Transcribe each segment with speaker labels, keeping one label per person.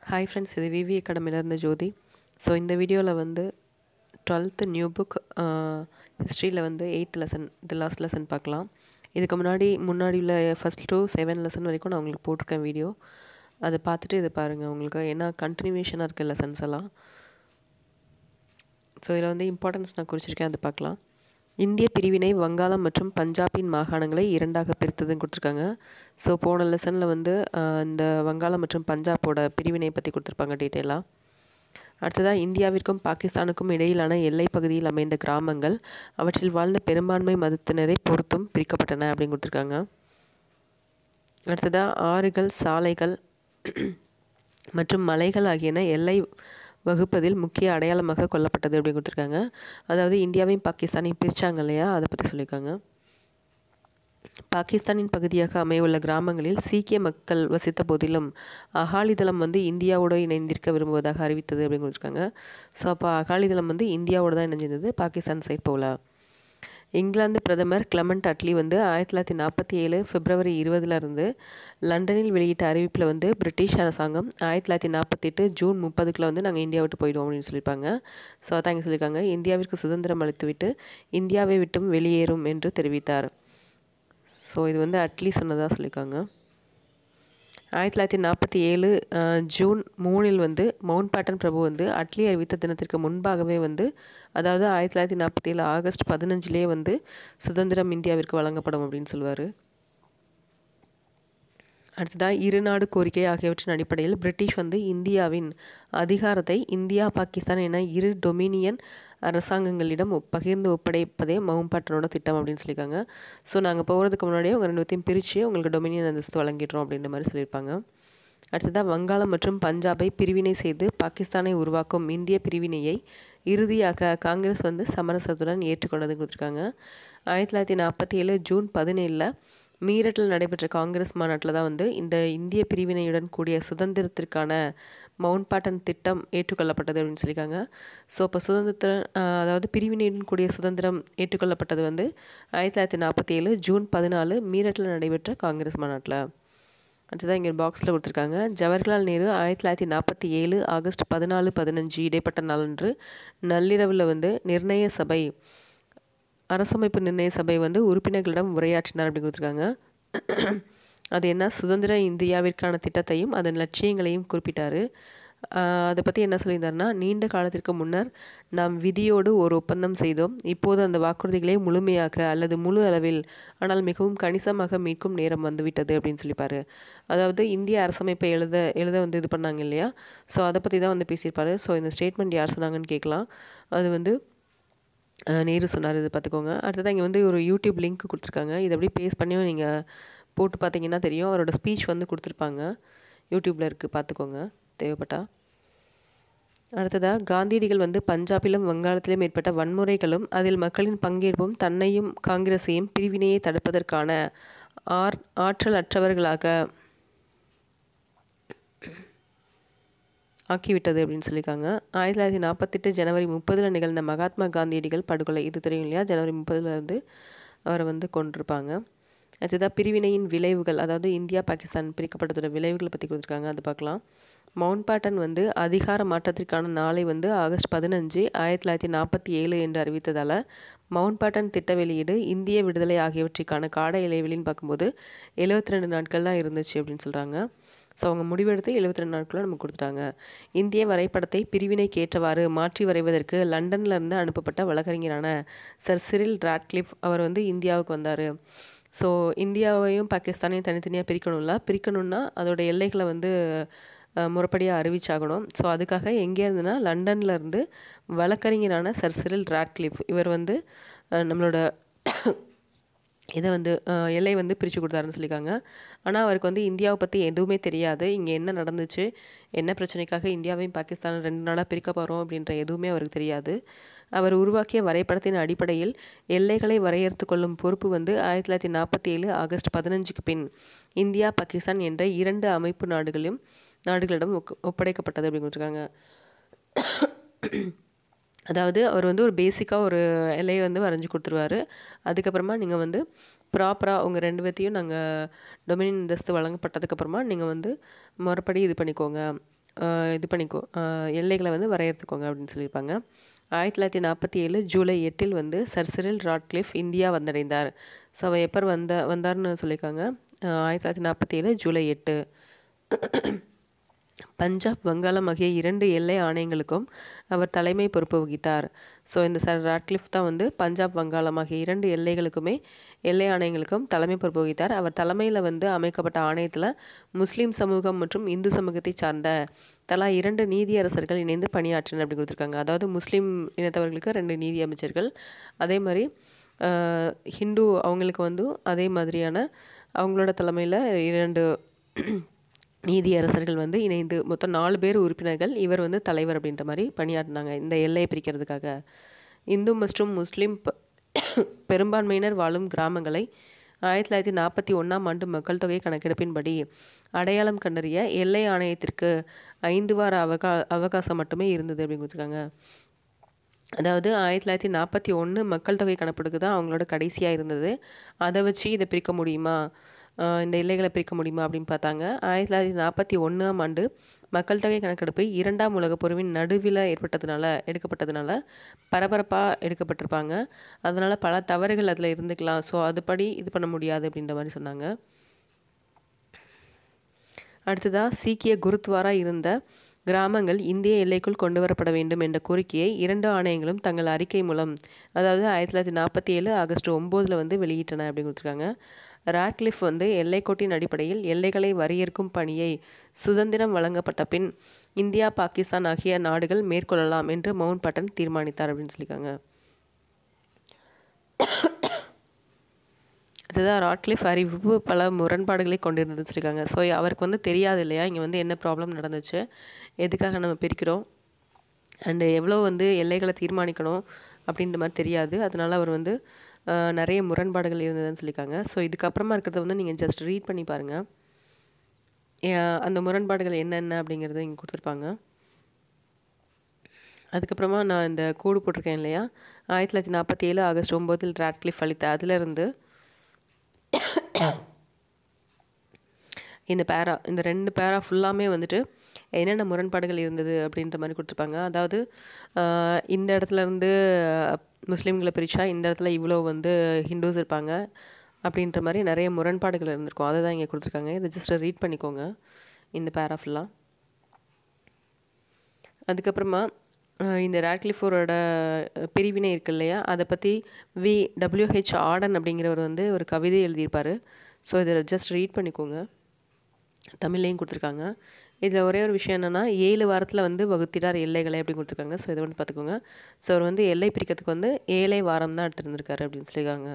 Speaker 1: hi friends இது விவி அகாடமிலேருந்து ஜோதி so இந்த வீடியோவில் வந்து டுவெல்த்து நியூ புக் ஹிஸ்ட்ரியில் வந்து எயித் லெசன் இது லாஸ்ட் லெசன் பார்க்கலாம் இதுக்கு முன்னாடி முன்னாடி உள்ள ஃபஸ்ட் டூ செவன் லெசன் வரைக்கும் நான் உங்களுக்கு போட்டிருக்கேன் வீடியோ அதை பார்த்துட்டு இதை பாருங்கள் உங்களுக்கு ஏன்னா கண்டினியூவேஷனாக இருக்க லெசன்ஸ் எல்லாம் ஸோ இதில் வந்து இம்பார்ட்டன்ஸ் நான் குறிச்சிருக்கேன் அதை பார்க்கலாம் இந்திய பிரிவினை வங்காளம் மற்றும் பஞ்சாபின் மாகாணங்களை இரண்டாக பிரித்ததுன்னு கொடுத்துருக்காங்க ஸோ போன லெசனில் வந்து ஆஹ், இந்த வங்காளம் மற்றும் பஞ்சாபோட பிரிவினை பற்றி கொடுத்துருப்பாங்க டீட்டெயிலாக அடுத்ததாக இந்தியாவிற்கும் பாகிஸ்தானுக்கும் இடையிலான எல்லைப் பகுதியில் அமைந்த கிராமங்கள் அவற்றில் வாழ்ந்த பெரும்பான்மை மதத்தினரை பொறுத்தும் பிரிக்கப்பட்டன அப்படின்னு கொடுத்துருக்காங்க அடுத்ததாக ஆறுகள் சாலைகள் மற்றும் மலைகள் ஆகியன எல்லை வகுப்பதில் முக்கிய அடையாளமாக கொல்லப்பட்டது அப்படின்னு கொடுத்துருக்காங்க அதாவது இந்தியாவையும் பாகிஸ்தானையும் பிரித்தாங்க இல்லையா அதை பற்றி சொல்லியிருக்காங்க பாகிஸ்தானின் பகுதியாக அமையவுள்ள கிராமங்களில் சீக்கிய மக்கள் வசித்த போதிலும் அகாலிதளம் வந்து இந்தியாவோடு இணைந்திருக்க விரும்புவதாக அறிவித்தது அப்படின்னு கொடுத்துருக்காங்க ஸோ அப்போ அகாலிதளம் வந்து இந்தியாவோடு தான் இணைஞ்சிருந்தது பாகிஸ்தான் சைட் போகல இங்கிலாந்து பிரதமர் கிளமெண்ட் அட்லி வந்து ஆயிரத்தி தொள்ளாயிரத்தி நாற்பத்தி ஏழு பிப்ரவரி இருபதுல இருந்து லண்டனில் வெளியிட்ட அறிவிப்பில் வந்து பிரிட்டிஷ் அரசாங்கம் ஆயிரத்தி தொள்ளாயிரத்தி நாற்பத்தெட்டு ஜூன் முப்பதுக்குள்ள வந்து நாங்கள் இந்தியா விட்டு போயிடுவோம் அப்படின்னு சொல்லியிருப்பாங்க ஸோ அதான் இங்கே சொல்லியிருக்காங்க இந்தியாவிற்கு சுதந்திரம் அளித்துவிட்டு இந்தியாவை விட்டும் வெளியேறும் என்று தெரிவித்தார் ஸோ இது வந்து அட்லி சொன்னதாக சொல்லியிருக்காங்க ஆயிரத்தி தொள்ளாயிரத்தி நாற்பத்தி ஏழு ஜூன் மூணில் வந்து மவுண்ட் பேட்டன் பிரபு வந்து அட்லி அறிவித்த தினத்திற்கு முன்பாகவே வந்து அதாவது ஆயிரத்தி தொள்ளாயிரத்தி நாற்பத்தி ஏழு ஆகஸ்ட் பதினஞ்சுலேயே வந்து சுதந்திரம் இந்தியாவிற்கு வழங்கப்படும் அப்படின்னு சொல்லுவார் அடுத்ததாக இரு நாடு கோரிக்கை ஆகியவற்றின் அடிப்படையில் பிரிட்டிஷ் வந்து இந்தியாவின் அதிகாரத்தை இந்தியா பாகிஸ்தான் என இரு டொமினியன் அரசாங்கங்களிடம் ஒப்- பகிர்ந்து ஒப்படைப்பதே மவுண்ட் பேட்டனோட திட்டம் அப்படின்னு சொல்லியிருக்காங்க ஸோ நாங்கள் போகிறதுக்கு முன்னாடியே உங்கள் ரெண்டு பேர்த்தையும் பிரித்து உங்களுக்கு டொமினியன் அந்தஸ்து வழங்கிடுறோம் அப்படின்ற மாதிரி சொல்லியிருப்பாங்க அடுத்ததாக வங்காளம் மற்றும் பஞ்சாபை பிரிவினை செய்து பாகிஸ்தானை உருவாக்கும் இந்திய பிரிவினையை இறுதியாக காங்கிரஸ் வந்து சமரசத்துடன் ஏற்றுக்கொண்டது கொடுத்துருக்காங்க ஆயிரத்தி தொள்ளாயிரத்தி நாற்பத்தி ஏழு ஜூன் பதினேழில் மீரட்டில் நடைபெற்ற காங்கிரஸ் மாநாட்டில் தான் வந்து இந்த இந்திய பிரிவினையுடன் கூடிய சுதந்திரத்திற்கான மவுண்ட் பேட்டன் திட்டம் ஏற்றுக்கொள்ளப்பட்டது அப்படின்னு சொல்லியிருக்காங்க ஸோ அப்போ சுதந்திர ஆஹ், அதாவது பிரிவினையுடன் கூடிய சுதந்திரம் ஏற்றுக்கொள்ளப்பட்டது வந்து ஆயிரத்தி தொள்ளாயிரத்தி நாற்பத்தி ஏழு ஜூன் பதினாலு மீரட்டில் நடைபெற்ற காங்கிரஸ் மாநாட்டில் அடுத்ததாக இங்கே பாக்ஸில் கொடுத்துருக்காங்க ஜவஹர்லால் நேரு ஆயிரத்தி தொள்ளாயிரத்தி நாற்பத்தி ஏழு ஆகஸ்ட் பதினாலு பதினஞ்சு இடைப்பட்ட நாளன்று நள்ளிரவில் வந்து நிர்ணய சபை அரசமைப்பு நிர்ணய சபை வந்து உறுப்பினர்களிடம் உரையாற்றினார் அப்படின்னு கொடுத்துருக்காங்க அது என்ன சுதந்திர இந்தியாவிற்கான திட்டத்தையும் அதன் லட்சியங்களையும் குறிப்பிட்டார் அதை பற்றி என்ன சொல்லியிருந்தாருன்னா நீண்ட காலத்திற்கு முன்னர் நாம் விதியோடு ஒரு ஒப்பந்தம் செய்தோம் இப்போது அந்த வாக்குறுதிகளை முழுமையாக அல்லது முழு அளவில் ஆனால் மிகவும் கணிசமாக மீட்கும் நேரம் வந்துவிட்டது அப்படின்னு சொல்லிப்பாரு அதாவது இந்திய அரசமைப்பை எழுத எழுத வந்து இது பண்ணாங்க இல்லையா ஸோ அதை பற்றி தான் வந்து பேசியிருப்பாரு ஸோ இந்த ஸ்டேட்மெண்ட் யார் சொன்னாங்கன்னு கேட்கலாம் அது வந்து அஹ் நேரு சொன்னார் இது பார்த்துக்கோங்க அடுத்தது இங்கே வந்து ஒரு யூடியூப் லிங்க் கொடுத்துருக்காங்க இதை அப்படியே பேஸ்ட் பண்ணியும் நீங்கள் போட்டு பார்த்தீங்கன்னா தெரியும் அவரோட ஸ்பீச் வந்து கொடுத்துருப்பாங்க யூடியூப்பில் இருக்குது பார்த்துக்கோங்க தேவைப்பட்டா அடுத்ததாக காந்தியடிகள் வந்து பஞ்சாபிலும் வங்காளத்திலும் ஏற்பட்ட வன்முறைகளும் அதில் மக்களின் பங்கேற்பும் தன்னையும் காங்கிரஸையும் பிரிவினையை தடுப்பதற்கான ஆர் ஆற்றல் அற்றவர்களாக ஆக்கிவிட்டது அப்படின்னு சொல்லியிருக்காங்க ஆயிரத்தி தொள்ளாயிரத்தி நாற்பத்தெட்டு ஜனவரி முப்பதில் நிகழ்ந்த மகாத்மா காந்தியடிகள் படுகொலை இது தெரியும் இல்லையா ஜனவரி முப்பதில் வந்து அவரை வந்து கொண்டிருப்பாங்க அடுத்ததாக பிரிவினையின் விளைவுகள் அதாவது இந்தியா பாகிஸ்தான் பிரிக்கப்பட்டதோட விளைவுகளை பற்றி கொடுத்துருக்காங்க அது பார்க்கலாம் மவுண்ட் பேட்டன் வந்து அதிகார மாற்றத்திற்கான நாளை வந்து ஆகஸ்ட் பதினஞ்சு ஆயிரத்தி தொள்ளாயிரத்தி நாற்பத்தி ஏழு என்று அறிவித்ததால் மவுண்ட் பேட்டன் திட்ட வெளியீடு இந்திய விடுதலை ஆகியவற்றிற்கான கால இடைவெளின்னு பார்க்கும்போது எழுபத்தி ரெண்டு நாட்கள் தான் இருந்துச்சு அப்படின்னு சொல்கிறாங்க ஸோ அவங்க முடிவெடுத்து எழுபத்தி ரெண்டு நாட்களும் நமக்கு கொடுத்துட்டாங்க இந்திய வரைபடத்தை பிரிவினைக்கு ஏற்றவாறு மாற்றி வரைவதற்கு லண்டன்ல இருந்து அனுப்பப்பட்ட வழக்கறிஞரான சர் சிரில் ராட்க்ளிஃப் அவர் வந்து இந்தியாவுக்கு வந்தார் ஸோ இந்தியாவையும் பாகிஸ்தானையும் தனித்தனியாக பிரிக்கணும்ல பிரிக்கணும்னா அதோட எல்லைகளை வந்து அஹ், முறைப்படியாக அறிவிச்சாகணும் ஸோ அதுக்காக எங்கே இருந்துன்னா லண்டன்ல இருந்து வழக்கறிஞரான சர் சிரில் ராட்க்ளிஃப் இவர் வந்து அஹ், நம்மளோட இதை வந்து அஹ், எல்லை வந்து பிரித்து கொடுத்தாருன்னு சொல்லியிருக்காங்க ஆனால் அவருக்கு வந்து இந்தியாவை பற்றி எதுவுமே தெரியாது இங்கே என்ன நடந்துச்சு என்ன பிரச்சனைக்காக இந்தியாவையும் பாகிஸ்தானும் ரெண்டு நாளாக பிரிக்க போகிறோம் அப்படின்ற எதுவுமே அவருக்கு தெரியாது அவர் உருவாக்கிய வரைபடத்தின் அடிப்படையில் எல்லைகளை வரையறுத்து கொள்ளும் பொறுப்பு வந்து ஆயிரத்தி தொள்ளாயிரத்தி நாற்பத்தி ஏழு ஆகஸ்ட் பதினஞ்சுக்கு பின் இந்தியா பாகிஸ்தான் என்ற இரண்டு அமைப்பு நாடுகளையும் நாடுகளிடம் ஒக்- ஒப்படைக்கப்பட்டது அப்படின்னு கொடுத்துருக்காங்க அதாவது அவர் வந்து ஒரு பேசிக்காக ஒரு எல்லையை வந்து வரைஞ்சி கொடுத்துருவாரு அதுக்கப்புறமா நீங்கள் வந்து ப்ராப்பராக உங்கள் ரெண்டு பேர்த்தையும் நாங்கள் டொமினியன் அந்தஸ்து வழங்கப்பட்டதுக்கப்புறமா நீங்கள் வந்து மறுபடி இது பண்ணிக்கோங்க ஆஹ் இது பண்ணிக்கோ ஆஹ் எல்லைகளை வந்து வரையறுத்துக்கோங்க அப்படின்னு சொல்லியிருப்பாங்க ஆயிரத்தி தொள்ளாயிரத்தி நாற்பத்தி ஏழு ஜூலை எட்டில் வந்து சர் சிரில் ராட்க்ளிஃப் இந்தியா வந்தடைந்தார் ஸோ அவர் எப்போ வந்த வந்தார்னு சொல்லியிருக்காங்க ஆஹ் ஆயிரத்தி தொள்ளாயிரத்தி நாற்பத்தி ஏழு ஜூலை எட்டு பஞ்சாப் வங்காளம் ஆகிய இரண்டு எல்லை ஆணையங்களுக்கும் அவர் தலைமை பொறுப்பு வகித்தார் ஸோ இந்த சர் ராட்க்ளிஃப் தான் வந்து பஞ்சாப் வங்காளம் ஆகிய இரண்டு எல்லைகளுக்குமே எல்லை ஆணையங்களுக்கும் தலைமை பொறுப்பு வகித்தார் அவர் தலைமையில் வந்து அமைக்கப்பட்ட ஆணையத்தில் முஸ்லீம் சமூகம் மற்றும் இந்து சமூகத்தை சார்ந்த தலா இரண்டு நீதியரசர்கள் இணைந்து பணியாற்றினர் அப்படி கொடுத்துருக்காங்க அதாவது முஸ்லீம் இனத்தவர்களுக்கு ரெண்டு நீதி அமைச்சர்கள் அதே மாதிரி ஆஹ், ஹிந்து அவங்களுக்கு வந்து அதே மாதிரியான அவங்களோட தலைமையில் இரண்டு நீதியரசர்கள் வந்து இணைந்து மொத்தம் நாலு பேர் உறுப்பினர்கள் இவர் வந்து தலைவர் அப்படின்ற மாதிரி பணியாற்றினாங்க இந்த எல்லையை பிரிக்கிறதுக்காக இந்து மற்றும் முஸ்லீம் ப- பெரும்பான்மையினர் வாழும் கிராமங்களை ஆயிரத்தி தொள்ளாயிரத்தி நாற்பத்தி ஒன்றாம் ஆண்டு மக்கள் தொகை கணக்கெடுப்பின்படி அடையாளம் கண்டறிய எல்லை ஆணையத்திற்கு ஐந்து வார அவகா அவகாசம் மட்டுமே இருந்தது அப்படின்னு கொடுத்துருக்காங்க அதாவது ஆயிரத்தி தொள்ளாயிரத்தி நாற்பத்தி ஒன்று மக்கள் தொகை கணக்கெடுப்பு தான் அவங்களோட கடைசியாக இருந்தது அதை வச்சு இதை பிரிக்க முடியுமா ஆஹ் இந்த எல்லைகளை பிரிக்க முடியுமா அப்படின்னு பார்த்தாங்க ஆயிரத்தி தொள்ளாயிரத்தி நாற்பத்தி ஒன்றாம் ஆண்டு மக்கள் தொகை கணக்கெடுப்பு இரண்டாம் உலகப் போரின் நடுவில் ஏற்பட்டதுனால எடுக்கப்பட்டதுனால பரபரப்பாக எடுக்கப்பட்டிருப்பாங்க அதனால் பல தவறுகள் அதில் இருந்துக்கலாம் ஸோ அதுபடி இது பண்ண முடியாது அப்படின்ற மாதிரி சொன்னாங்க அடுத்ததாக சீக்கிய குருத்வாரா இருந்த கிராமங்கள் இந்திய எல்லைக்குள் கொண்டு வரப்பட வேண்டும் என்ற கோரிக்கையை இரண்டு ஆணையங்களும் தங்கள் அறிக்கை மூலம் அதாவது ஆயிரத்தி தொள்ளாயிரத்தி நாற்பத்தி ஏழு ஆகஸ்ட் ஒம்போதில் வந்து வெளியிட்டன அப்படின்னு கொடுத்துருக்காங்க ராட்க்ளிஃப் வந்து எல்லைக்கோட்டின் அடிப்படையில் எல்லைகளை வரையறுக்கும் பணியை சுதந்திரம் வழங்கப்பட்ட பின் இந்தியா பாகிஸ்தான் ஆகிய நாடுகள் மேற்கொள்ளலாம் என்று மவுண்ட் பட்டன் தீர்மானித்தார் அப்படின்னு சொல்லியிருக்காங்க அடுத்ததாக ராட்க்ளிஃப் அறிவிப்பு பல முரண்பாடுகளை கொண்டிருந்ததுன்னு சொல்லியிருக்காங்க ஸோ அவருக்கு வந்து தெரியாது இல்லையா இங்கே வந்து என்ன ப்ராப்ளம் நடந்துச்சு எதுக்காக நம்ம பிரிக்கிறோம் அண்டு எவ்வளோ வந்து எல்லைகளை தீர்மானிக்கணும் அப்படின்ற மாதிரி தெரியாது அதனால அவர் வந்து ஆஹ், நிறைய முரண்பாடுகள் இருந்ததுன்னு சொல்லியிருக்காங்க ஸோ இதுக்கப்புறமா இருக்கிறத வந்து நீங்கள் ஜஸ்ட் ரீட் பண்ணி பாருங்கள் ஏன் அந்த முரண்பாடுகள் என்னென்ன அப்படிங்கிறத இங்கே கொடுத்துருப்பாங்க அதுக்கப்புறமா நான் இந்த கோடு போட்டிருக்கேன் இல்லையா ஆயிரத்தி தொள்ளாயிரத்தி நாற்பத்தி ஏழு ஆகஸ்ட் ஒம்போதில் ராட்க்ளிஃப் அளித்த அதிலிருந்து இந்த பேரா இந்த ரெண்டு பேரா ஃபுல்லாமே வந்துட்டு என்னென்ன முரண்பாடுகள் இருந்தது அப்படின்ற மாதிரி கொடுத்துருப்பாங்க அதாவது ஆஹ், இந்த இடத்துல இருந்து முஸ்லீம்களை பிரித்தா இந்த இடத்துல இவ்வளோ வந்து ஹிந்துஸ் இருப்பாங்க அப்படின்ற மாதிரி நிறைய முரண்பாடுகள் இருந்திருக்கும் அதை தான் இங்கே கொடுத்துருக்காங்க இதை ஜஸ்ட் ரீட் பண்ணிக்கோங்க இந்த பேரா ஃபுல்லாக அதுக்கப்புறமா அஹ், இந்த ராட்லிஃபோரோட பிரிவினை இருக்கு இல்லையா அதை பற்றி வி டபிள்யூஹெச் ஆர்டன் அப்படிங்கிறவர் வந்து ஒரு கவிதை எழுதியிருப்பார் ஸோ இதை ஜஸ்ட் ரீட் பண்ணிக்கோங்க தமிழ்லையும் கொடுத்துருக்காங்க இதில் ஒரே ஒரு விஷயம் என்னென்னா ஏழு வாரத்தில் வந்து வகுத்திடார் எல்லைகளை அப்படின்னு கொடுத்துருக்காங்க ஸோ இதை வந்து பார்த்துக்கோங்க ஸோ அவர் வந்து எல்லை பிரிக்கிறதுக்கு வந்து ஏழை வாரம் தான் எடுத்துருந்துருக்காரு அப்படின்னு சொல்லியிருக்காங்க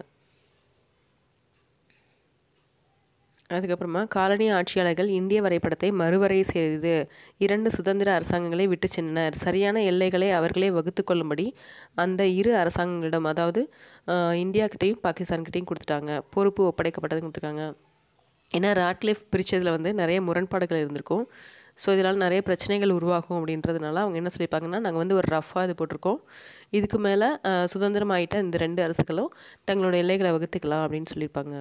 Speaker 1: அதுக்கப்புறமா காலனி ஆட்சியாளர்கள் இந்திய வரைபடத்தை மறுவரை செய்து இரண்டு சுதந்திர அரசாங்கங்களை விட்டு சென்றனர் சரியான எல்லைகளை அவர்களே வகுத்து கொள்ளும்படி அந்த இரு அரசாங்கங்களிடம் அதாவது ஆஹ், இந்தியாக்கிட்டேயும் பாகிஸ்தான்கிட்டையும் கொடுத்துட்டாங்க பொறுப்பு ஒப்படைக்கப்பட்டதுன்னு கொடுத்துருக்காங்க ஏன்னா ராட்லிஃப் பிரித்ததில் வந்து நிறைய முரண்பாடுகள் இருந்திருக்கும் ஸோ இதனால் நிறைய பிரச்சனைகள் உருவாகும் அப்படின்றதுனால அவங்க என்ன சொல்லியிருப்பாங்கன்னா நாங்கள் வந்து ஒரு ரஃபாக இது போட்டிருக்கோம் இதுக்கு மேலே சுதந்திரம் ஆகிட்ட இந்த ரெண்டு அரசுகளும் தங்களோட எல்லைகளை வகுத்துக்கலாம் அப்படின்னு சொல்லியிருப்பாங்க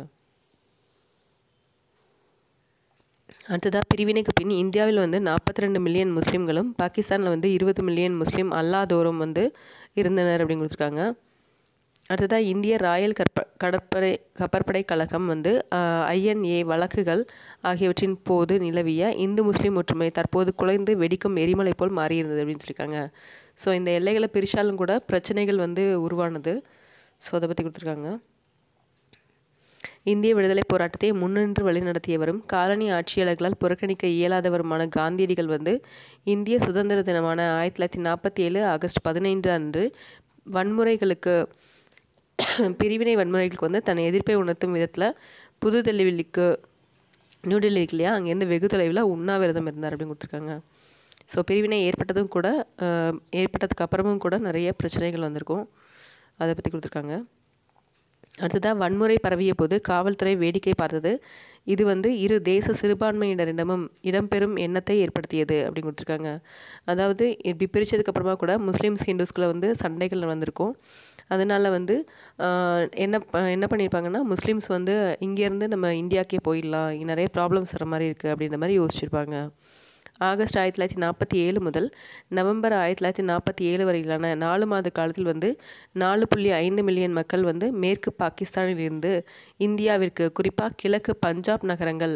Speaker 1: அடுத்ததாக பிரிவினைக்கு பின் இந்தியாவில் வந்து நாற்பத்தி ரெண்டு மில்லியன் முஸ்லீம்களும் பாகிஸ்தானில் வந்து இருபது மில்லியன் முஸ்லீம் அல்லாதோரும் வந்து இருந்தனர் அப்படின்னு கொடுத்துருக்காங்க அடுத்ததாக இந்திய ராயல் கற்ப கடற்படை கப்பற்படை கழகம் வந்து ஐஎன்ஏ வழக்குகள் ஆகியவற்றின் போது நிலவிய இந்து முஸ்லீம் ஒற்றுமை தற்போது குலைந்து வெடிக்கும் எரிமலை போல் மாறியிருந்தது அப்படின்னு சொல்லியிருக்காங்க ஸோ இந்த எல்லைகளை பிரித்தாலும் கூட பிரச்சனைகள் வந்து உருவானது ஸோ அதை பற்றி கொடுத்துருக்காங்க இந்திய விடுதலை போராட்டத்தை முன்னின்று வழிநடத்தியவரும் காலனி ஆட்சியாளர்களால் புறக்கணிக்க இயலாதவருமான காந்தியடிகள் வந்து இந்திய சுதந்திர தினமான ஆயிரத்தி தொள்ளாயிரத்தி நாற்பத்தி ஏழு ஆகஸ்ட் பதினைந்து அன்று வன்முறைகளுக்கு பிரிவினை வன்முறைகளுக்கு வந்து தன் எதிர்ப்பை உணர்த்தும் விதத்தில் புதுடெல்லிக்கு நியூடெல்லி இருக்கு இல்லையா அங்கேருந்து வெகு தொலைவில் உண்ணாவிரதம் இருந்தார் அப்படின்னு கொடுத்துருக்காங்க ஸோ பிரிவினை ஏற்பட்டதும் கூட ஆஹ், ஏற்பட்டதுக்கு அப்புறமும் கூட நிறைய பிரச்சனைகள் வந்திருக்கும் அதை பற்றி கொடுத்துருக்காங்க அடுத்ததாக வன்முறை பரவிய போது காவல்துறை வேடிக்கை பார்த்தது இது வந்து இரு தேச சிறுபான்மையினரிடமும் இடம்பெறும் எண்ணத்தை ஏற்படுத்தியது அப்படின்னு கொடுத்துருக்காங்க அதாவது இப்படி பிரித்ததுக்கு அப்புறமா கூட முஸ்லீம்ஸ் ஹிந்துஸ்குள்ளே வந்து சண்டைகள் வந்திருக்கும் அதனால் வந்து ஆஹ், என்ன ப- என்ன பண்ணியிருப்பாங்கன்னா முஸ்லீம்ஸ் வந்து இங்கேருந்து நம்ம இந்தியாக்கே போயிடலாம் இங்க நிறைய ப்ராப்ளம்ஸ் வர மாதிரி இருக்குது அப்படின்ற மாதிரி யோசிச்சிருப்பாங்க ஆகஸ்ட் ஆயிரத்தி தொள்ளாயிரத்தி நாற்பத்தி ஏழு முதல் நவம்பர் ஆயிரத்தி தொள்ளாயிரத்தி நாற்பத்தி ஏழு வரையிலான நாலு மாத காலத்தில் வந்து நாலு புள்ளி ஐந்து மில்லியன் மக்கள் வந்து மேற்கு பாகிஸ்தானில் இருந்து இந்தியாவிற்கு குறிப்பாக கிழக்கு பஞ்சாப் நகரங்கள்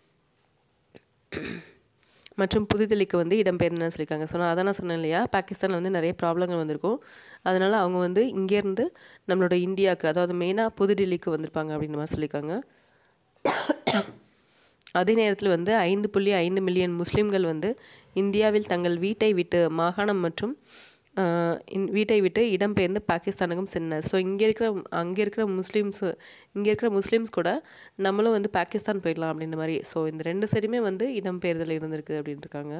Speaker 1: மற்றும் புதுதில்லிக்கு வந்து இடம்பெயர்ந்தன்னு சொல்லியிருக்காங்க ஸோ நான் அதான் நான் சொன்னேன் இல்லையா பாகிஸ்தானில் வந்து நிறைய ப்ராப்ளங்கள் வந்திருக்கும் அதனால் அவங்க வந்து இங்கேருந்து நம்மளோட இந்தியாவுக்கு அதாவது மெயினாக புதுடில்லிக்கு வந்திருப்பாங்க அப்படின்ற மாதிரி சொல்லியிருக்காங்க அதே நேரத்தில் வந்து ஐந்து புள்ளி ஐந்து மில்லியன் முஸ்லீம்கள் வந்து இந்தியாவில் தங்கள் வீட்டை விட்டு மாகாணம் மற்றும் வீட்டை விட்டு இடம்பெயர்ந்து பாகிஸ்தானுக்கும் சென்றனர் ஸோ இங்கே இருக்கிற அங்கே இருக்கிற முஸ்லீம்ஸ் இங்கே இருக்கிற முஸ்லீம்ஸ் கூட நம்மளும் வந்து பாகிஸ்தான் போயிடலாம் அப்படின்ற மாதிரி ஸோ இந்த ரெண்டு சைடுமே வந்து இடம்பெயர்தல் இருந்திருக்கு அப்படின்னு இருக்காங்க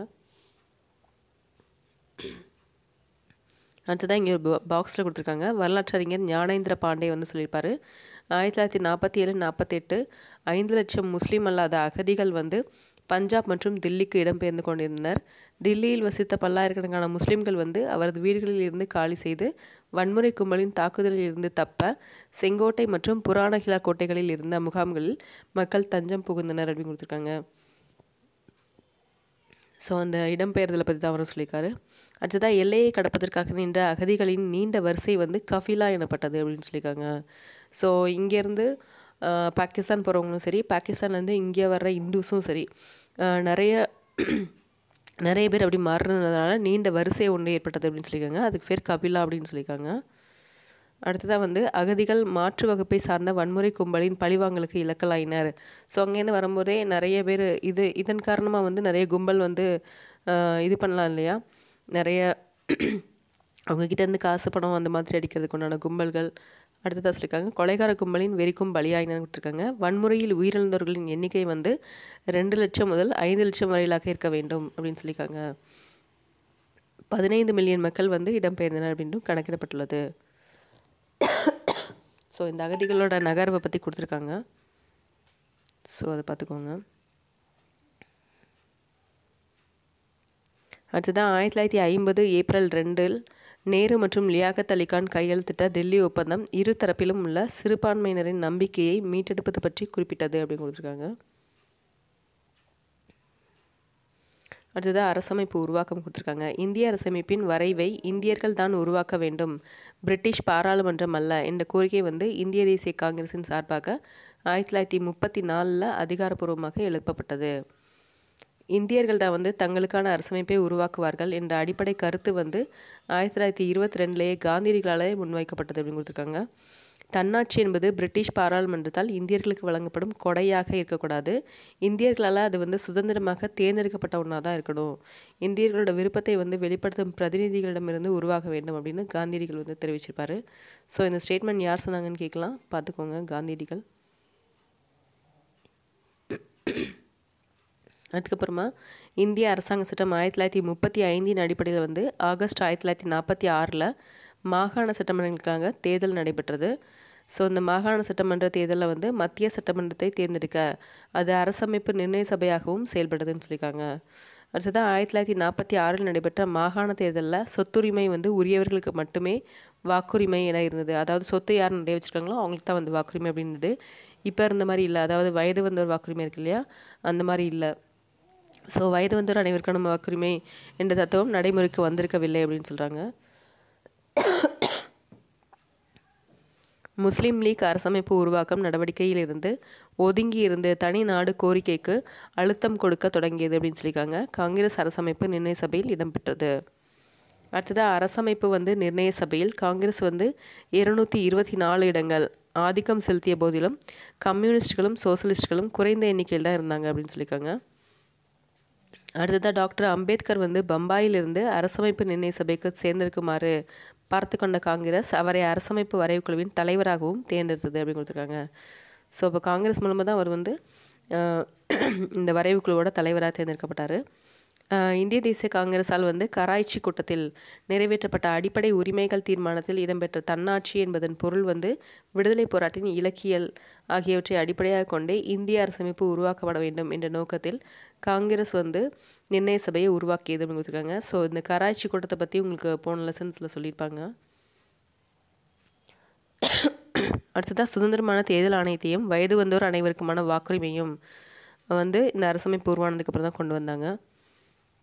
Speaker 1: அடுத்ததான் இங்கே ஒரு பாக்ஸில் கொடுத்துருக்காங்க வரலாற்றறிஞர் ஞானேந்திர பாண்டே வந்து சொல்லியிருப்பார் ஆயிரத்தி தொள்ளாயிரத்தி நாற்பத்தி ஏழு நாற்பத்தெட்டு ஐந்து லட்சம் முஸ்லீம் அல்லாத அகதிகள் வந்து பஞ்சாப் மற்றும் தில்லிக்கு இடம்பெயர்ந்து கொண்டிருந்தனர் டில்லியில் வசித்த பல்லாயிரக்கணக்கான முஸ்லிம்கள் வந்து அவரது வீடுகளில் இருந்து காலி செய்து வன்முறை கும்பலின் தாக்குதலில் இருந்து தப்ப செங்கோட்டை மற்றும் புராணகிலா கோட்டைகளில் இருந்த முகாம்களில் மக்கள் தஞ்சம் புகுந்தனர் அப்படின்னு கொடுத்துருக்காங்க ஸோ அந்த இடம்பெயர்தலை பற்றி தான் அவரும் சொல்லியிருக்காரு அடுத்ததாக எல்லையை கடப்பதற்காக நின்ற அகதிகளின் நீண்ட வரிசை வந்து கஃபிலா எனப்பட்டது அப்படின்னு சொல்லியிருக்காங்க ஸோ இங்கேருந்து பாகிஸ்தான் போகிறவங்களும் சரி பாகிஸ்தான்லேருந்து இங்கே வர்ற இந்துஸும் சரி நிறைய நிறைய பேர் அப்படி மாறுறதுனால நீண்ட வரிசை ஒன்று ஏற்பட்டது அப்படின்னு சொல்லியிருக்காங்க அதுக்கு பேர் கபிலா அப்படின்னு சொல்லியிருக்காங்க அடுத்ததாக வந்து அகதிகள் மாற்று வகுப்பை சார்ந்த வன்முறை கும்பலின் பழிவாங்கலுக்கு இலக்கலாயினர் ஸோ அங்கேருந்து வரும்போதே நிறைய பேர் இது இதன் காரணமாக வந்து நிறைய கும்பல் வந்து இது பண்ணலாம் இல்லையா நிறைய அவங்கக்கிட்டேருந்து காசு பணம் அந்த மாதிரி அடிக்கிறதுக்கு உண்டான கும்பல்கள் அடுத்ததாக சொல்லியிருக்காங்க கொலைகார கும்பலின் வெறிக்கும் பலியாயினர் கொடுத்துருக்காங்க வன்முறையில் உயிரிழந்தவர்களின் எண்ணிக்கை வந்து ரெண்டு லட்சம் முதல் ஐந்து லட்சம் வரையிலாக இருக்க வேண்டும் அப்படின்னு சொல்லியிருக்காங்க பதினைந்து மில்லியன் மக்கள் வந்து இடம்பெயர்ந்தனர் அப்படின்னும் கணக்கிடப்பட்டுள்ளது ஸோ இந்த அகதிகளோட நகர்வை பற்றி கொடுத்துருக்காங்க ஸோ அதை பார்த்துக்கோங்க அடுத்ததான் ஆயிரத்தி தொள்ளாயிரத்தி ஐம்பது ஏப்ரல் ரெண்டில் நேரு மற்றும் லியாகத் அலிகான் கையெழுத்திட்ட டெல்லி ஒப்பந்தம் இரு தரப்பிலும் உள்ள சிறுபான்மையினரின் நம்பிக்கையை மீட்டெடுப்பது பற்றி குறிப்பிட்டது அப்படின்னு கொடுத்துருக்காங்க அடுத்ததாக அரசமைப்பு உருவாக்கம் கொடுத்துருக்காங்க இந்திய அரசமைப்பின் வரைவை இந்தியர்கள் தான் உருவாக்க வேண்டும் பிரிட்டிஷ் பாராளுமன்றம் அல்ல என்ற கோரிக்கை வந்து இந்திய தேசிய காங்கிரசின் சார்பாக ஆயிரத்தி தொள்ளாயிரத்தி முப்பத்தி நாலில் அதிகாரப்பூர்வமாக எழுப்பப்பட்டது இந்தியர்கள் தான் வந்து தங்களுக்கான அரசமைப்பை உருவாக்குவார்கள் என்ற அடிப்படை கருத்து வந்து ஆயிரத்தி தொள்ளாயிரத்தி இருபத்தி ரெண்டுலேயே காந்தியடிகளாலே முன்வைக்கப்பட்டது அப்படின்னு கொடுத்துருக்காங்க தன்னாட்சி என்பது பிரிட்டிஷ் பாராளுமன்றத்தால் இந்தியர்களுக்கு வழங்கப்படும் கொடையாக இருக்கக்கூடாது இந்தியர்களால் அது வந்து சுதந்திரமாக தேர்ந்தெடுக்கப்பட்ட ஒன்றா தான் இருக்கணும் இந்தியர்களோட விருப்பத்தை வந்து வெளிப்படுத்தும் பிரதிநிதிகளிடமிருந்து உருவாக வேண்டும் அப்படின்னு காந்தியடிகள் வந்து தெரிவிச்சிருப்பாரு ஸோ இந்த ஸ்டேட்மெண்ட் யார் சொன்னாங்கன்னு கேட்கலாம் பார்த்துக்கோங்க காந்தியடிகள் அதுக்கப்புறமா இந்திய அரசாங்க சட்டம் ஆயிரத்தி தொள்ளாயிரத்தி முப்பத்தி ஐந்தின் அடிப்படையில் வந்து ஆகஸ்ட் ஆயிரத்தி தொள்ளாயிரத்தி நாற்பத்தி ஆறில் மாகாண சட்டமன்றங்களுக்காக தேர்தல் நடைபெற்றது ஸோ இந்த மாகாண சட்டமன்ற தேர்தலில் வந்து மத்திய சட்டமன்றத்தை தேர்ந்தெடுக்க அது அரசமைப்பு நிர்ணய சபையாகவும் செயல்படுதுன்னு சொல்லியிருக்காங்க அடுத்ததாக ஆயிரத்தி தொள்ளாயிரத்தி நாற்பத்தி ஆறில் நடைபெற்ற மாகாண தேர்தலில் சொத்துரிமை வந்து உரியவர்களுக்கு மட்டுமே வாக்குரிமை என இருந்தது அதாவது சொத்து யார் நிறைய வச்சுருக்காங்களோ அவங்களுக்கு தான் வந்து வாக்குரிமை அப்படின்றது இப்போ இருந்த மாதிரி இல்லை அதாவது வயது வந்தவர் வாக்குரிமை இருக்கு இல்லையா அந்த மாதிரி இல்லை ஸோ வயது வந்தோர் அனைவருக்கான வாக்குரிமை என்ற தத்துவம் நடைமுறைக்கு வந்திருக்கவில்லை அப்படின்னு சொல்கிறாங்க முஸ்லீம் லீக் அரசமைப்பு உருவாக்கம் நடவடிக்கையில் இருந்து ஒதுங்கி இருந்து தனி நாடு கோரிக்கைக்கு அழுத்தம் கொடுக்க தொடங்கியது அப்படின்னு சொல்லியிருக்காங்க காங்கிரஸ் அரசமைப்பு நிர்ணய சபையில் இடம்பெற்றது அடுத்ததாக அரசமைப்பு வந்து நிர்ணய சபையில் காங்கிரஸ் வந்து இருநூற்றி இருபத்தி நாலு இடங்கள் ஆதிக்கம் செலுத்திய போதிலும் கம்யூனிஸ்ட்களும் சோசலிஸ்ட்களும் குறைந்த எண்ணிக்கையில் தான் இருந்தாங்க அப்படின்னு சொல்லியிருக்காங்க அடுத்ததாக டாக்டர் அம்பேத்கர் வந்து பம்பாயிலிருந்து அரசமைப்பு நிர்ணய சபைக்கு சேர்ந்திருக்குமாறு பார்த்து கொண்ட காங்கிரஸ் அவரை அரசமைப்பு வரைவு குழுவின் தலைவராகவும் தேர்ந்தெடுத்தது அப்படின்னு கொடுத்துருக்காங்க ஸோ இப்போ காங்கிரஸ் மூலமாக தான் அவர் வந்து இந்த வரைவு குழுவோட தலைவராக தேர்ந்தெடுக்கப்பட்டார் இந்திய தேசிய காங்கிரஸால் வந்து கராய்ச்சி கூட்டத்தில் நிறைவேற்றப்பட்ட அடிப்படை உரிமைகள் தீர்மானத்தில் இடம்பெற்ற தன்னாட்சி என்பதன் பொருள் வந்து விடுதலை போராட்டின் இலக்கியல் ஆகியவற்றை அடிப்படையாக கொண்டே இந்திய அரசமைப்பு உருவாக்கப்பட வேண்டும் என்ற நோக்கத்தில் காங்கிரஸ் வந்து நிர்ணய சபையை உருவாக்கியது அப்படின்னு கொடுத்துருக்காங்க ஸோ இந்த கராய்ச்சி கூட்டத்தை பற்றி உங்களுக்கு போன லெசன்ஸில் சொல்லியிருப்பாங்க அடுத்ததாக சுதந்திரமான தேர்தல் ஆணையத்தையும் வயது வந்தோர் அனைவருக்குமான வாக்குரிமையும் வந்து இந்த அரசமைப்பு உருவானதுக்கப்புறம் தான் கொண்டு வந்தாங்க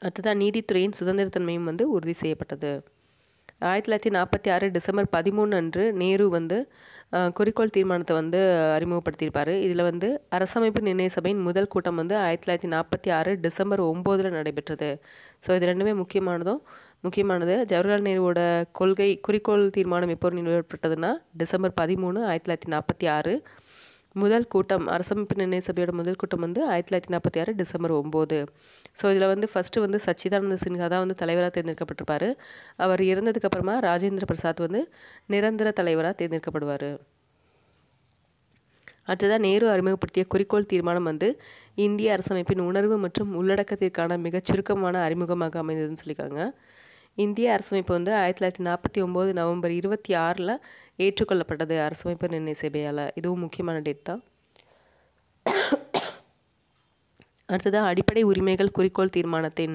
Speaker 1: அடுத்ததாக நீதித்துறையின் சுதந்திரத்தன்மையும் வந்து உறுதி செய்யப்பட்டது ஆயிரத்தி தொள்ளாயிரத்தி நாற்பத்தி ஆறு டிசம்பர் பதிமூணு அன்று நேரு வந்து அஹ், குறிக்கோள் தீர்மானத்தை வந்து அறிமுகப்படுத்தியிருப்பார் இதில் வந்து அரசமைப்பு நிர்ணய சபையின் முதல் கூட்டம் வந்து ஆயிரத்தி தொள்ளாயிரத்தி நாற்பத்தி ஆறு டிசம்பர் ஒம்போதில் நடைபெற்றது ஸோ இது ரெண்டுமே முக்கியமானதும் முக்கியமானது ஜவஹர்லால் நேருவோட கொள்கை குறிக்கோள் தீர்மானம் எப்போ நிறைவேற்றப்பட்டதுன்னா டிசம்பர் பதிமூணு ஆயிரத்தி தொள்ளாயிரத்தி நாற்பத்தி ஆறு முதல் கூட்டம் அரசமைப்பு நிர்ணய சபையோட முதல் கூட்டம் வந்து ஆயிரத்தி தொள்ளாயிரத்தி நாற்பத்தி ஆறு டிசம்பர் ஒம்பது ஸோ இதில் வந்து ஃபஸ்ட்டு வந்து சச்சிதானந்த சின்ஹா தான் வந்து தலைவராக தேர்ந்தெடுக்கப்பட்டிருப்பார் அவர் இறந்ததுக்கு அப்புறமா ராஜேந்திர பிரசாத் வந்து நிரந்தர தலைவராக தேர்ந்தெடுக்கப்படுவார் அடுத்ததாக நேரு அறிமுகப்படுத்திய குறிக்கோள் தீர்மானம் வந்து இந்திய அரசமைப்பின் உணர்வு மற்றும் உள்ளடக்கத்திற்கான மிகச் சுருக்கமான அறிமுகமாக அமைந்ததுன்னு சொல்லியிருக்காங்க இந்திய அரசமைப்பு வந்து ஆயிரத்தி தொள்ளாயிரத்தி நாற்பத்தி ஒம்பது நவம்பர் இருபத்தி ஆறில் ஏற்றுக்கொள்ளப்பட்டது அரசமைப்பு நிர்ணய சபையால் இதுவும் முக்கியமான டேட் தான் அடுத்ததாக அடிப்படை உரிமைகள் குறிக்கோள் தீர்மானத்தின்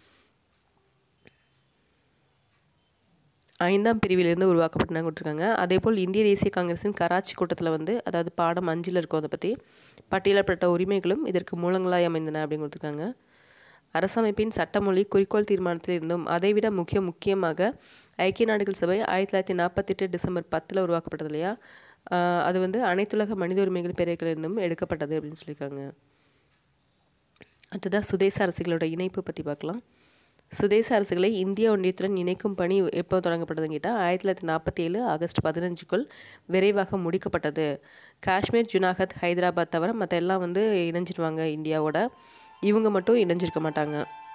Speaker 1: ஐந்தாம் பிரிவிலிருந்து உருவாக்கப்பட்டன கொடுத்துருக்காங்க அதேபோல் இந்திய தேசிய காங்கிரஸின் கராச்சி கூட்டத்தில் வந்து அதாவது பாடம் அஞ்சில் இருக்கும் அதை பற்றி பட்டியலிடப்பட்ட உரிமைகளும் இதற்கு மூலங்களாய் அமைந்தன அப்படின்னு கொடுத்துருக்காங்க அரசமைப்பின் சட்டமொழி குறிக்கோள் தீர்மானத்தில் இருந்தும் அதைவிட முக்கிய முக்கியமாக ஐக்கிய நாடுகள் சபை ஆயிரத்தி தொள்ளாயிரத்தி நாற்பத்தெட்டு டிசம்பர் பத்தில் உருவாக்கப்பட்டது இல்லையா ஆஹ் அது வந்து அனைத்துலக மனித உரிமைகள் பேரவைகளிலிருந்தும் எடுக்கப்பட்டது அப்படின்னு சொல்லியிருக்காங்க அடுத்ததாக சுதேச அரசுகளோட இணைப்பு பற்றி பார்க்கலாம் சுதேச அரசுகளை இந்திய ஒன்றியத்துடன் இணைக்கும் பணி எப்போ தொடங்கப்பட்டதுன்னு கேட்டால் ஆயிரத்தி தொள்ளாயிரத்தி நாற்பத்தி ஏழு ஆகஸ்ட் பதினஞ்சுக்குள் விரைவாக முடிக்கப்பட்டது காஷ்மீர் ஜுனாகத் ஹைதராபாத் தவிர மற்ற எல்லாம் வந்து இணைஞ்சிடுவாங்க இந்தியாவோட இவங்க மட்டும் இணைஞ்சிருக்க மாட்டாங்க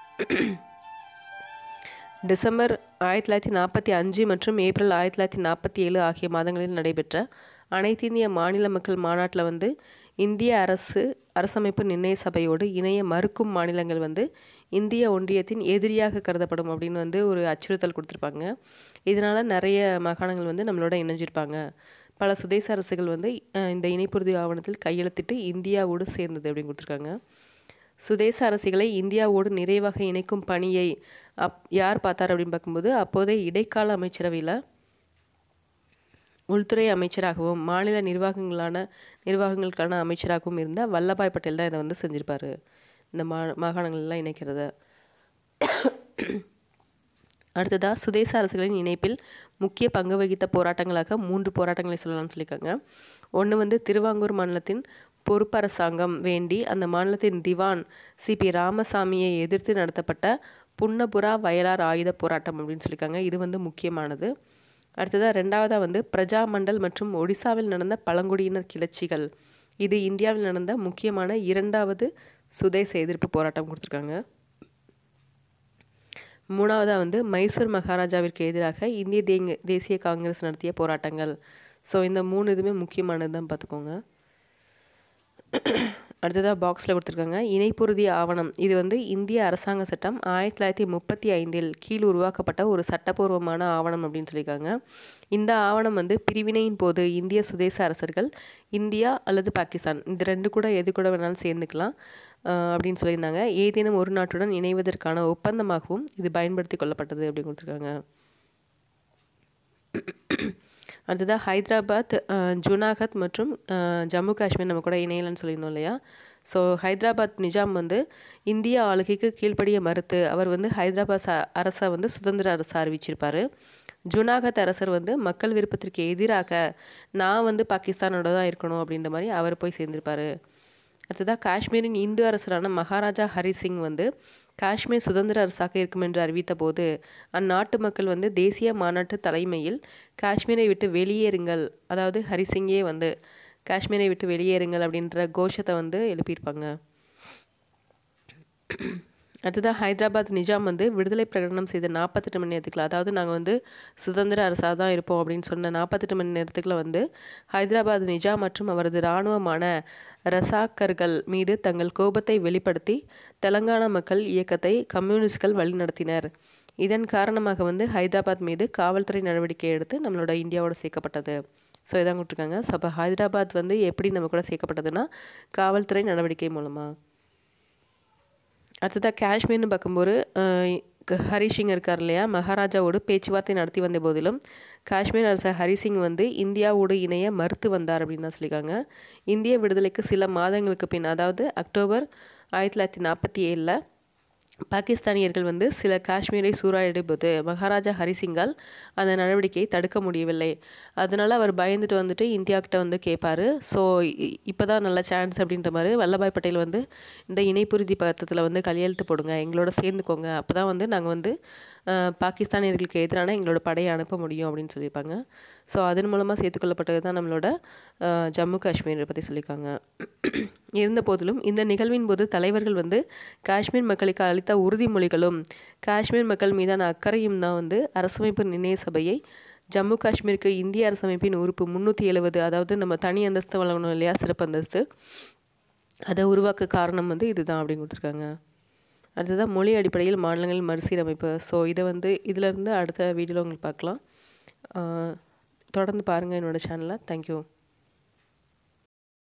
Speaker 1: டிசம்பர் ஆயிரத்தி தொள்ளாயிரத்தி நாற்பத்தி அஞ்சு மற்றும் ஏப்ரல் ஆயிரத்தி தொள்ளாயிரத்தி நாற்பத்தி ஏழு ஆகிய மாதங்களில் நடைபெற்ற அனைத்து இந்திய மாநில மக்கள் மாநாட்டில் வந்து இந்திய அரசு அரசமைப்பு நிர்ணய சபையோடு இணைய மறுக்கும் மாநிலங்கள் வந்து இந்திய ஒன்றியத்தின் எதிரியாக கருதப்படும் அப்படின்னு வந்து ஒரு அச்சுறுத்தல் கொடுத்துருப்பாங்க இதனால் நிறைய மாகாணங்கள் வந்து நம்மளோட இணைஞ்சிருப்பாங்க பல சுதேச அரசுகள் வந்து அஹ், இந்த இணைப்புறுதி ஆவணத்தில் கையெழுத்திட்டு இந்தியாவோடு சேர்ந்தது அப்படின்னு கொடுத்துருக்காங்க சுதேச அரசிகளை இந்தியாவோடு நிறைவாக இணைக்கும் பணியை அப் யார் பார்த்தார் அப்படின்னு பார்க்கும்போது அப்போதைய இடைக்கால அமைச்சரவையில் உள்துறை அமைச்சராகவும் மாநில நிர்வாகங்களான நிர்வாகங்களுக்கான அமைச்சராகவும் இருந்த வல்லபாய் பட்டேல் தான் இதை வந்து செஞ்சிருப்பாரு இந்த மா மாகாணங்கள்லாம் இணைக்கிறத அடுத்ததாக சுதேச அரசுகளின் இணைப்பில் முக்கிய பங்கு வகித்த போராட்டங்களாக மூன்று போராட்டங்களை சொல்லலாம்னு சொல்லியிருக்காங்க ஒன்று வந்து திருவாங்கூர் மாநிலத்தின் பொறுப்பு அரசாங்கம் வேண்டி அந்த மாநிலத்தின் திவான் சிபி ராமசாமியை எதிர்த்து நடத்தப்பட்ட புன்னபுரா வயலார் ஆயுத போராட்டம் அப்படின்னு சொல்லியிருக்காங்க இது வந்து முக்கியமானது அடுத்ததாக ரெண்டாவதாக வந்து பிரஜா மண்டல் மற்றும் ஒடிசாவில் நடந்த பழங்குடியினர் கிளர்ச்சிகள் இது இந்தியாவில் நடந்த முக்கியமான இரண்டாவது சுதேச எதிர்ப்பு போராட்டம் கொடுத்துருக்காங்க மூணாவதாக வந்து மைசூர் மகாராஜாவிற்கு எதிராக இந்திய தேங்க தேசிய காங்கிரஸ் நடத்திய போராட்டங்கள் ஸோ இந்த மூணு இதுவுமே முக்கியமானது தான் பார்த்துக்கோங்க அடுத்ததாக பாக்ஸில் கொடுத்துருக்காங்க இணைப்புறுதி ஆவணம் இது வந்து இந்திய அரசாங்க சட்டம் ஆயிரத்தி தொள்ளாயிரத்தி முப்பத்தி ஐந்தில் கீழ் உருவாக்கப்பட்ட ஒரு சட்டப்பூர்வமான ஆவணம் அப்படின்னு சொல்லியிருக்காங்க இந்த ஆவணம் வந்து பிரிவினையின் போது இந்திய சுதேச அரசர்கள் இந்தியா அல்லது பாகிஸ்தான் இந்த ரெண்டு கூட எது கூட வேணாலும் சேர்ந்துக்கலாம் ஆஹ் அப்படின்னு சொல்லியிருந்தாங்க ஏதேனும் ஒரு நாட்டுடன் இணைவதற்கான ஒப்பந்தமாகவும் இது பயன்படுத்தி கொள்ளப்பட்டது அப்படின்னு கொடுத்துருக்காங்க அடுத்ததாக ஹைதராபாத் அஹ், ஜுனாகத் மற்றும் அஹ், ஜம்மு காஷ்மீர் நம்ம கூட இணையலன்னு சொல்லியிருந்தோம் இல்லையா ஸோ ஹைதராபாத் நிஜாம் வந்து இந்திய ஆளுகைக்கு கீழ்ப்படிய மறுத்து அவர் வந்து ஹைதராபாத் ச- அரசை வந்து சுதந்திர அரசை அறிவிச்சிருப்பார் ஜுனாகத் அரசர் வந்து மக்கள் விருப்பத்திற்கு எதிராக நான் வந்து பாகிஸ்தானோட தான் இருக்கணும் அப்படின்ற மாதிரி அவர் போய் சேர்ந்திருப்பாரு அடுத்ததாக காஷ்மீரின் இந்து அரசரான மகாராஜா ஹரி சிங் வந்து காஷ்மீர் சுதந்திர அரசாக இருக்கும் என்று அறிவித்த போது அந்நாட்டு மக்கள் வந்து தேசிய மாநாட்டு தலைமையில் காஷ்மீரை விட்டு வெளியேறுங்கள் அதாவது ஹரிசிங்கே வந்து காஷ்மீரை விட்டு வெளியேறுங்கள் அப்படின்ற கோஷத்தை வந்து எழுப்பியிருப்பாங்க அடுத்ததாக ஹைதராபாத் நிஜாம் வந்து விடுதலை பிரகடனம் செய்த நாற்பத்தெட்டு மணி நேரத்துக்குள்ள அதாவது நாங்கள் வந்து சுதந்திர அரசாக தான் இருப்போம் அப்படின்னு சொன்ன நாற்பத்தெட்டு மணி நேரத்துக்குள்ள வந்து ஹைதராபாத் நிஜாம் மற்றும் அவரது இராணுவமான ரசாக்கர்கள் மீது தங்கள் கோபத்தை வெளிப்படுத்தி தெலங்கானா மக்கள் இயக்கத்தை கம்யூனிஸ்ட்கள் வழிநடத்தினர் இதன் காரணமாக வந்து ஹைதராபாத் மீது காவல்துறை நடவடிக்கை எடுத்து நம்மளோட இந்தியாவோட சேர்க்கப்பட்டது ஸோ இதான் கொடுத்துருக்காங்க ஸோ அப்போ ஹைதராபாத் வந்து எப்படி நம்ம கூட சேர்க்கப்பட்டதுன்னா காவல்துறை நடவடிக்கை மூலமாக அடுத்ததாக காஷ்மீர்னு பார்க்கும்போது அஹ், க- ஹரிசிங் இருக்கார் இல்லையா மகாராஜாவோடு பேச்சுவார்த்தை நடத்தி வந்த போதிலும் காஷ்மீர் அரசர் ஹரிசிங் வந்து இந்தியாவோடு இணைய மறுத்து வந்தார் அப்படின்னு தான் சொல்லியிருக்காங்க இந்திய விடுதலைக்கு சில மாதங்களுக்கு பின் அதாவது அக்டோபர் ஆயிரத்தி தொள்ளாயிரத்தி நாற்பத்தி ஏழில் பாகிஸ்தானியர்கள் வந்து சில காஷ்மீரை சூறாயிடும்போது மகாராஜா ஹரிசிங்கால் அந்த நடவடிக்கையை தடுக்க முடியவில்லை அதனால் அவர் பயந்துட்டு வந்துட்டு இந்தியாக்கிட்ட வந்து கேட்பாரு ஸோ இப்போ தான் நல்ல சான்ஸ் அப்படின்ற மாதிரி வல்லபாய் பட்டேல் வந்து இந்த இணைப்புறுதி பத்திரத்தில் வந்து கையெழுத்து போடுங்க எங்களோட சேர்ந்துக்கோங்க அப்போ தான் வந்து நாங்கள் வந்து அஹ், பாகிஸ்தானியர்களுக்கு எதிரான எங்களோட படையை அனுப்ப முடியும் அப்படின்னு சொல்லியிருப்பாங்க ஸோ அதன் மூலமாக சேர்த்துக்கொள்ளப்பட்டது தான் நம்மளோட அஹ், ஜம்மு காஷ்மீரை பற்றி சொல்லியிருக்காங்க இருந்த போதிலும் இந்த நிகழ்வின் போது தலைவர்கள் வந்து காஷ்மீர் மக்களுக்கு அளித்த உறுதிமொழிகளும் காஷ்மீர் மக்கள் மீதான அக்கறையும் தான் வந்து அரசமைப்பு நிர்ணய சபையை ஜம்மு காஷ்மீருக்கு இந்திய அரசமைப்பின் உறுப்பு முந்நூற்றி எழுபது அதாவது நம்ம தனி அந்தஸ்து வழங்கணும் இல்லையா சிறப்பு அந்தஸ்து அதை உருவாக்க காரணம் வந்து இதுதான் அப்படின்னு கொடுத்துருக்காங்க அடுத்ததான் மொழி அடிப்படையில் மாநிலங்களின் மறுசீரமைப்பு ஸோ இதை வந்து இதிலேருந்து அடுத்த வீடியோவில் உங்களுக்கு பார்க்கலாம் ஆஹ் தொடர்ந்து பாருங்கள் என்னோடய சேனலை தேங்க்யூ